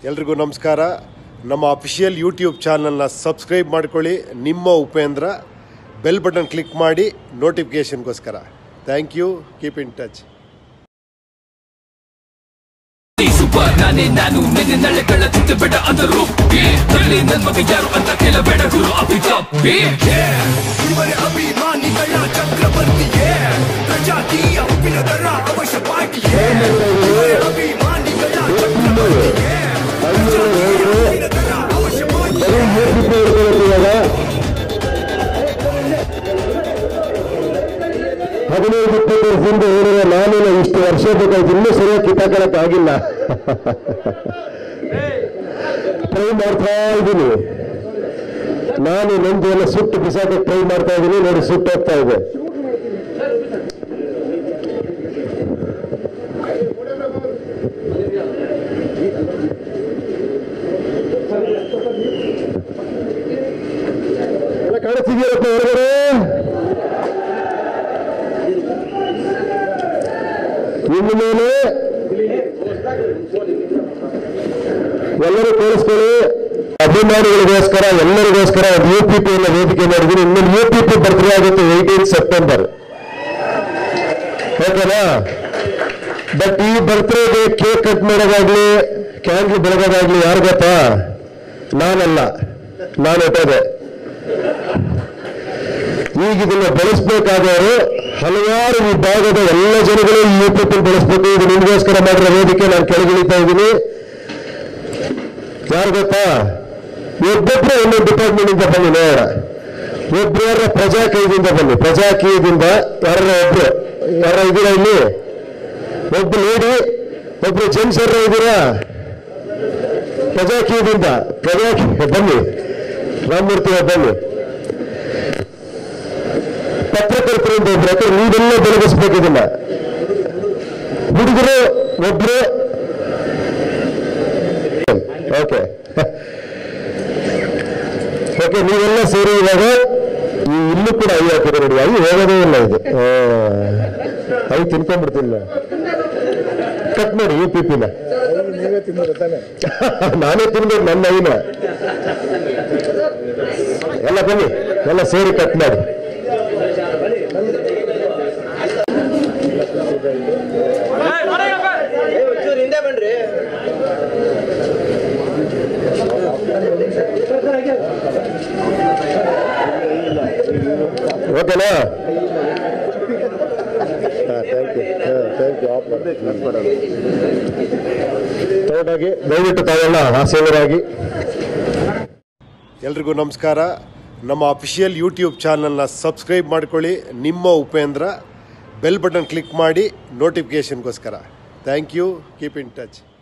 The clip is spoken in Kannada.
ಎಲ್ರಿಗೂ ನಮಸ್ಕಾರ ನಮ್ಮ ಅಫಿಷಿಯಲ್ ಯೂಟ್ಯೂಬ್ ಚಾನಲ್ನ ಸಬ್ಸ್ಕ್ರೈಬ್ ಮಾಡ್ಕೊಳ್ಳಿ ನಿಮ್ಮ ಉಪೇಂದ್ರ ಬೆಲ್ ಬಟನ್ ಕ್ಲಿಕ್ ಮಾಡಿ ನೋಟಿಫಿಕೇಷನ್ಗೋಸ್ಕರ thank you keep in touch super ನಾನೇ ನಾನು ನಿನ್ನೆ ನಳೆ ಕಳ್ಳ ತಿಂದು ಬೇಡ ಅಂದರು ಹೇಳಿ ನನ್ ಮಗ ಯಾರು ಅಂತ ಕೇಳಬೇಡ ಗುರು ಅಭಿತಾಪಿ ಇವರೇ ಅಭಿಮಾನಿಗಳ ಚಕ್ರವರ್ತಿಯೇ ಪ್ರಜಾತಿಯ ಉಪ್ಪಿನ ದರ ಅವಶ್ಯ ಪಾಟಿಯೇ ಇವರೇ ಅಭಿಮಾನಿಗಳ ಚಕ್ರವರ್ತಿಯೇ ಪ್ರಜಾತಿಯ ಉಪ್ಪಿನ ದರ ಅವಶ್ಯ ಪಾಟಿಯೇ ಹದಿನೈದು ಇಪ್ಪತ್ತು ವರ್ಷದಿಂದ ಹೇಳಿದ್ರೆ ನಾನು ಇಷ್ಟು ವರ್ಷ ಬೇಕಾಯ್ತು ಇನ್ನೂ ಸರಿಯಾಗಿ ಕಿತ್ತಾಕಳಕ್ ಆಗಿಲ್ಲ ಟ್ರೈ ಮಾಡ್ತಾ ಇದ್ದೀನಿ ನಾನು ನಂದು ಎಲ್ಲ ಸುಟ್ಟು ಬಿಸಾಕಕ್ಕೆ ಟ್ರೈ ಮಾಡ್ತಾ ಇದ್ದೀನಿ ನೋಡಿ ಸುಟ್ಟು ಹೋಗ್ತಾ ಇದೆ ಎಲ್ಲ ಕಾಣಿಸ್ತಿದೆಯಲ್ಲಪ್ಪ ಹೊರಗಡೆ ಇನ್ನು ಮೇಲೆ ಎಲ್ಲರೂ ಕೇಳಿಸ್ಕೊಳ್ಳಿ ಅಭಿಮಾನಿಗಳಿಗೋಸ್ಕರ ಎಲ್ಲರಿಗೋಸ್ಕರ ಒಂದು ಯು ಪಿ ಪಿ ಅನ್ನ ವೇದಿಕೆ ಮಾಡಿದ್ದೀನಿ ಇನ್ನೊಂದು ಯು ಪಿ ಪಿ ಬರ್ತ್ಡೇ ಆಗುತ್ತೆ ಏಯ್ಟೀನ್ ಸೆಪ್ಟೆಂಬರ್ ಓಕೆನಾ ಬಟ್ ಈ ಬರ್ತ್ಡೇಗೆ ಕೇಕ್ ಕಟ್ ಮಾಡೋದಾಗ್ಲಿ ಕ್ಯಾಂಡ್ಲ್ ಬೆಳಗೋದಾಗ್ಲಿ ಯಾರು ಗೊತ್ತಾ ನಾನಲ್ಲ ನಾನು ಹೊಟ್ಟೋದೆ ಈಗ ಇದನ್ನ ಬೆಳೆಸ್ಬೇಕಾದವರು ಹಲವಾರು ವಿಭಾಗದ ಎಲ್ಲ ಜನಗಳು ಈ ಯೂಟ್ಯೂಬ್ ಬೆಳೆಸ್ಬೇಕು ಇದು ನಿಮಗೋಸ್ಕರ ಮಾಡಿರೋ ವೇದಿಕೆ ನಾನು ಕೆಳಗಿಳಿತಾ ಇದ್ದೀನಿ ಯಾರು ಗೊತ್ತಾ ಒಬ್ಬೊಬ್ರು ಒಂದೊಂದು ಡಿಪಾರ್ಟ್ಮೆಂಟ್ ಇಂದ ಬನ್ನಿ ನೋಡೋಣ ಒಬ್ರು ಯಾರ ಪ್ರಜಾಕೀಯದಿಂದ ಬನ್ನಿ ಪ್ರಜಾಕೀಯದಿಂದ ಯಾರ ಒಬ್ರು ಯಾರ ಇದ್ದೀರಾ ಇಲ್ಲಿ ಒಬ್ರು ಲೇಡಿ ಒಬ್ರು ಜೆಂಟ್ಸ್ ಯಾರ ಇದ್ದೀರಾ ಪ್ರಜಾಕೀಯದಿಂದ ಪ್ರಜಾಕೀಯ ಬನ್ನಿ ರಾಮಮೂರ್ತಿ ಅವ್ರು ಬನ್ನಿ ಪತ್ರಕರ್ತರಿಂದ ಒಬ್ರು ಯಾಕಂದ್ರೆ ನೀವೆಲ್ಲ ಬೆಳಗಿಸ್ಬೇಕು ಇದನ್ನ ಹುಡುಗರು ಒಬ್ರು ಓಕೆ ಓಕೆ ನೀವೆಲ್ಲ ಸೇರಿ ಇವಾಗ ಈ ಇಲ್ಲೂ ಕೂಡ ಐ ಹಾಕಿದೆ ನೋಡಿ ಐ ಹೋಗೋದೇ ಇಲ್ಲ ಇದು ಆ, ಐ ತಿನ್ಕೊಂಡ್ಬಿಡ್ತಿಲ್ಲ ಕಟ್ ಮಾಡಿ ಯು ಪಿ ಪಿನ ನಾನೇ ತಿನ್ಬೇಕು ನನ್ನ ಐನ ಎಲ್ಲ ಬನ್ನಿ ಎಲ್ಲ ಸೇರಿ ಕಟ್ ಮಾಡಿ ಹಿಂದೆ ಬನ್ರಿ ಓಕೆನಾ ಥ್ಯಾಂಕ್ ಯು ಥ್ಯಾಂಕ್ ಯು ಆಫ್ ತಗೊಂಡೋಗಿ ದಯವಿಟ್ಟು ತಾವೆಲ್ಲ ಆಸೀನರಾಗಿ ಎಲ್ರಿಗೂ ನಮಸ್ಕಾರ ನಮ್ಮ ಅಫಿಷಿಯಲ್ ಯೂಟ್ಯೂಬ್ ಚಾನಲ್ನ ಸಬ್ಸ್ಕ್ರೈಬ್ ಮಾಡ್ಕೊಳ್ಳಿ ನಿಮ್ಮ ಉಪೇಂದ್ರ ಬೆಲ್ ಬಟನ್ ಕ್ಲಿಕ್ ಮಾಡಿ ನೋಟಿಫಿಕೇಷನ್ಗೋಸ್ಕರ thank you keep in touch